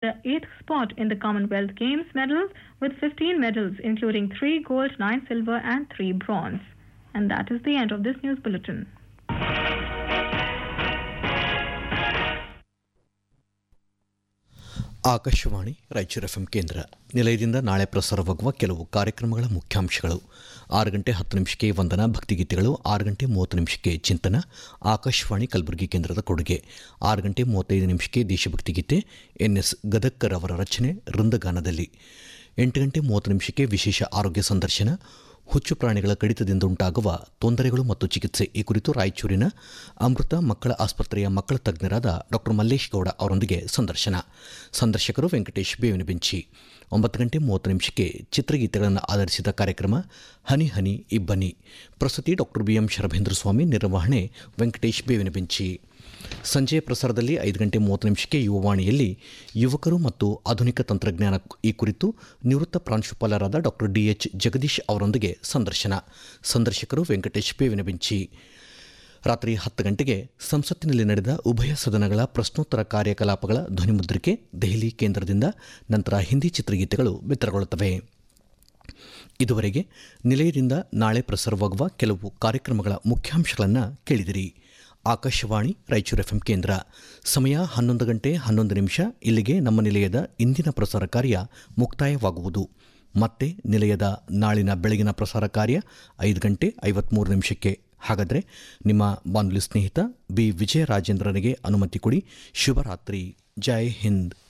the eighth spot in the Commonwealth Games medals with 15 medals, including 3 gold, 9 silver, and 3 bronze. And that is the end of this news bulletin. Akashvani Raichur F ಕೇಂದ್ರ ನಿಲಯದಿಂದ ನಾಳೆ ಪ್ರಸಾರವಾಗುವ ಕೆಲವು ಕಾರ್ಯಕ್ರಮಗಳ ಮುಖ್ಯಾಂಶಗಳು ಆರು ಗಂಟೆ ಹತ್ತು ನಿಮಿಷಕ್ಕೆ ವಂದನಾ ಭಕ್ತಿಗೀತೆಗಳು ಆರು ಗಂಟೆ ಮೂವತ್ತು ನಿಮಿಷಕ್ಕೆ ಚಿಂತನ ಆಕಾಶವಾಣಿ ಕಲಬುರಗಿ ಕೇಂದ್ರದ ಕೊಡುಗೆ ಆರು ಗಂಟೆ ಮೂವತ್ತೈದು ನಿಮಿಷಕ್ಕೆ ದೇಶಭಕ್ತಿ ಗೀತೆ ಎನ್ ಎಸ್ ಗದಕ್ಕರ್ ಅವರ ರಚನೆ ವೃಂದಗಾನದಲ್ಲಿ ಎಂಟು ಗಂಟೆ ಮೂವತ್ತು ನಿಮಿಷಕ್ಕೆ ವಿಶೇಷ ಆರೋಗ್ಯ ಸಂದರ್ಶನ ಹುಚ್ಚು ಪ್ರಾಣಿಗಳ ಕಡಿತದಿಂದ ಉಂಟಾಗುವ ತೊಂದರೆಗಳು ಮತ್ತು ಚಿಕಿತ್ಸೆ ಈ ಕುರಿತು ರಾಯಚೂರಿನ ಅಮೃತ ಮಕ್ಕಳ ಆಸ್ಪತ್ರೆಯ ಮಕ್ಕಳ ತಜ್ಞರಾದ ಡಾಕ್ಟರ್ ಮಲ್ಲೇಶ್ ಗೌಡ ಅವರೊಂದಿಗೆ ಸಂದರ್ಶನ ಸಂದರ್ಶಕರು ವೆಂಕಟೇಶ್ ಬೇವಿನ ಬೆಂಚಿ ಒಂಬತ್ತು ಗಂಟೆ ಮೂವತ್ತು ನಿಮಿಷಕ್ಕೆ ಚಿತ್ರಗೀತೆಗಳನ್ನು ಆಧರಿಸಿದ ಕಾರ್ಯಕ್ರಮ ಹನಿ ಹನಿ ಇಬ್ಬನಿ ಪ್ರಸ್ತುತಿ doctor B M Sharabhendra Swamy ನಿರ್ವಹಣೆ ವೆಂಕಟೇಶ್ ಬೇವಿನ ಬೆಂಚಿ ಸಂಜೆಯ ಪ್ರಸಾರದಲ್ಲಿ ಐದು ಗಂಟೆ ಮೂವತ್ತು ನಿಮಿಷಕ್ಕೆ ಯುವವಾಣಿಯಲ್ಲಿ ಯುವಕರು ಮತ್ತು ಆಧುನಿಕ ತಂತ್ರಜ್ಞಾನ ಈ ಕುರಿತು ನಿವೃತ್ತ ಪ್ರಾಂಶುಪಾಲರಾದ ಡಾಕ್ಟರ್ ಡಿ ಎಚ್ ಜಗದೀಶ್ ಅವರೊಂದಿಗೆ ಸಂದರ್ಶನ ಸಂದರ್ಶಕರು ವೆಂಕಟೇಶ್ ಬೇವಿನ ಬೆಂಚಿ ರಾತ್ರಿ ಹತ್ತು ಗಂಟೆಗೆ ಸಂಸತ್ತಿನಲ್ಲಿ ನಡೆದ ಉಭಯ ಸದನಗಳ ಪ್ರಶ್ನೋತ್ತರ ಕಾರ್ಯಕಲಾಪಗಳ ಧ್ವನಿಮುದ್ರಿಕೆ ದೆಹಲಿ ಕೇಂದ್ರದಿಂದ ನಂತರ ಹಿಂದಿ ಚಿತ್ರಗೀತೆಗಳು ಬಿತ್ತರಗೊಳ್ಳುತ್ತವೆ ಇದುವರೆಗೆ ನಿಲಯದಿಂದ ನಾಳೆ ಪ್ರಸಾರವಾಗುವ ಕೆಲವು ಕಾರ್ಯಕ್ರಮಗಳ ಮುಖ್ಯಾಂಶಗಳನ್ನು ಕೇಳಿದಿರಿ ಆಕಾಶವಾಣಿ ರಾಯಚೂರು ಎಫ್ ಕೇಂದ್ರ ಸಮಯ ಹನ್ನೊಂದು ಗಂಟೆ ಹನ್ನೊಂದು ನಿಮಿಷ ಇಲ್ಲಿಗೆ ನಮ್ಮ ನಿಲಯದ ಇಂದಿನ ಪ್ರಸಾರ ಕಾರ್ಯ ಮುಕ್ತಾಯವಾಗುವುದು ಮತ್ತೆ ನಿಲಯದ ನಾಳಿನ ಬೆಳಗಿನ ಪ್ರಸಾರ ಕಾರ್ಯ ಐದು ಗಂಟೆ ಐವತ್ತ್ಮೂರು ನಿಮಿಷಕ್ಕೆ ಹಾಗಾದರೆ ನಿಮ್ಮ ಬಾನುಲಿ ಸ್ನೇಹಿತ ಬಿ ವಿಜಯರಾಜೇಂದ್ರನಿಗೆ ಅನುಮತಿ ಕೊಡಿ ಶುಭರಾತ್ರಿ ಜೈ ಹಿಂದ್